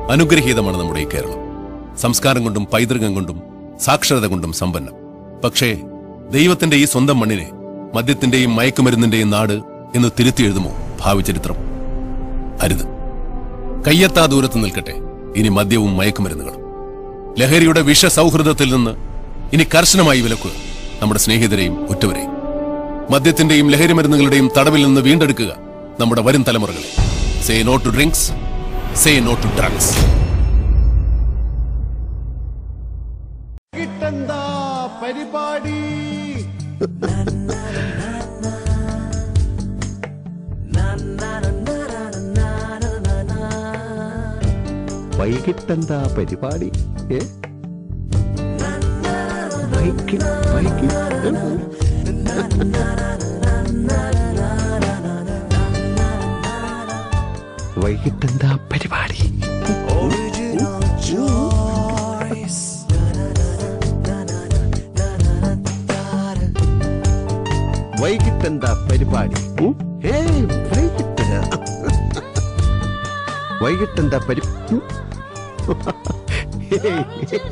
അനുഗ്രഹീതമാണ് നമ്മുടെ ഈ കേരളം സംസ്കാരം കൊണ്ടും പൈതൃകം കൊണ്ടും സാക്ഷരത കൊണ്ടും സമ്പന്നം പക്ഷേ ദൈവത്തിന്റെ ഈ സ്വന്തം മണ്ണിനെ മദ്യത്തിന്റെയും മയക്കുമരുന്നിന്റെയും നാട് എന്ന് തിരുത്തി എഴുതുമോ ഭാവി ചരിത്രം അരുത് കയ്യെത്താ ദൂരത്ത് നിൽക്കട്ടെ ഇനി മദ്യവും മയക്കുമരുന്നുകളും ലഹരിയുടെ വിഷസൗഹൃദത്തിൽ നിന്ന് ഇനി കർശനമായി വിലക്കുക നമ്മുടെ സ്നേഹിതരെയും ഉറ്റവരെയും മദ്യത്തിന്റെയും ലഹരി മരുന്നുകളുടെയും തടവിൽ നിന്ന് വീണ്ടെടുക്കുക നമ്മുടെ വരും തലമുറകളെ say no to drinks say no to drugs കിട്ടെന്താ പരിപാടി വൈകിട്ടെന്താ പരിപാടി ഏ വൈകി വൈകി വൈകിട്ടെന്താ പരിപാടി വൈകിട്ടെന്താ പരിപാടി ഉം? ഏയ് വൈകിട്ട് വൈകിട്ടെന്താ പരി ഉം? ഏയ്.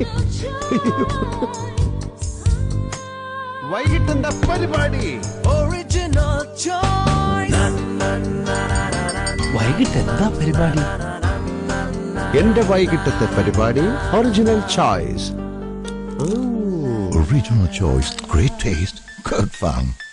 വൈകിട്ടെന്താ പരിപാടി Original choice. വൈകിട്ടെന്താ പരിപാടി എന്റെ വൈകിട്ടത്തെ പരിപാടി original choice Original choice, great taste, good fun.